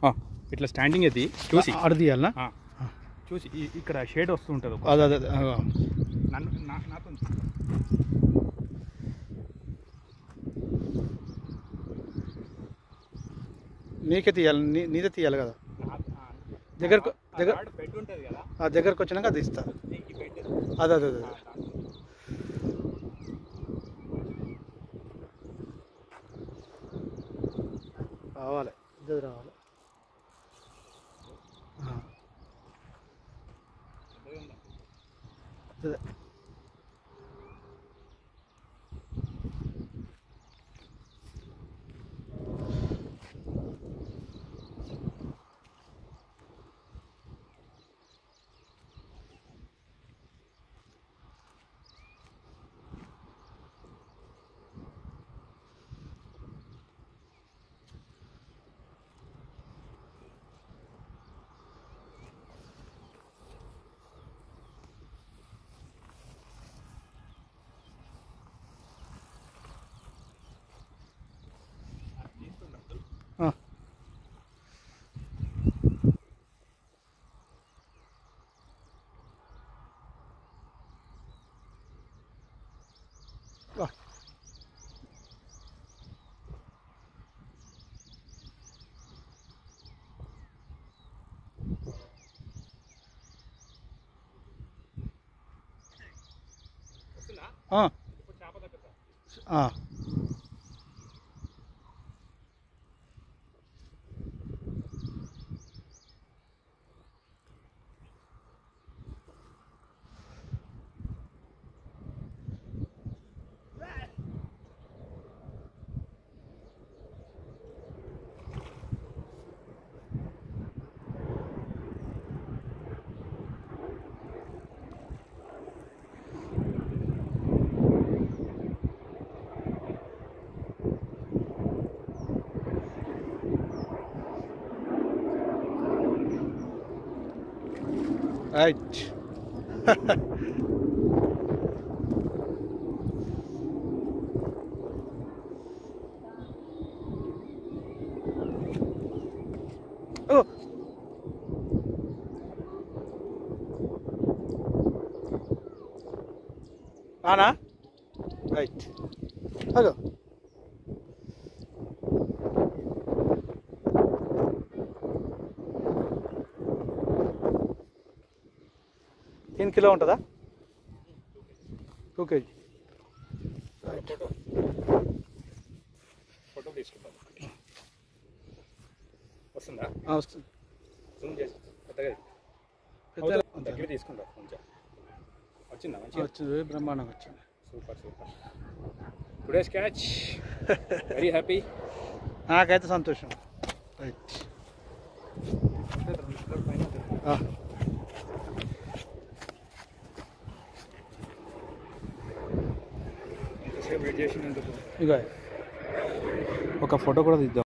ఇట్లా స్టాండింగ్ ఎత్తి చూసి అడ తీయాలనా ఆ, చూసి ఈ- ఇక్కడ షేడ్ వస్తూ ఉంటుంది ఒక- అదే అదే అదే, ఆ. నన్ను నా- నాతో నీకే తీయాలి నీ నీదే తీయాలి కదా దగ్గరకు- దగ్గర- బెడ్ ఉంటుంది కదా ఆ దగ్గరకు వచ్చినాక అది ఇస్తా ఈ బెడ్ అదే అదే అదే రావాలి ఇద్దరు రావాలి ఆ. అదే. ఆ. వా. ఆ. ఆ. రైట్ ఓ ఆనా రైట్ హలో तीन किलो ఉంటుందా టూ కేజీ ఫోటో తీసుకుంటాం వస్తుందా వస్తుంది జూమ్ చేసి పెద్దగా పెద్ద- దగ్గర తీసుకుంటా కొంచెం వచ్చిందా మంచిగా వచ్చింది బ్రహ్మాండంగా వచ్చింది సూపర్ సూపర్ టుడే స్కాచ్ వెరీ హ్యాపీ నాకైతే సంతోషం రైట్ ఆ. ఎంతసేపు వెయిట్ చేసినందుకు ఇగో ఒక ఫోటో కూడా తీద్దాం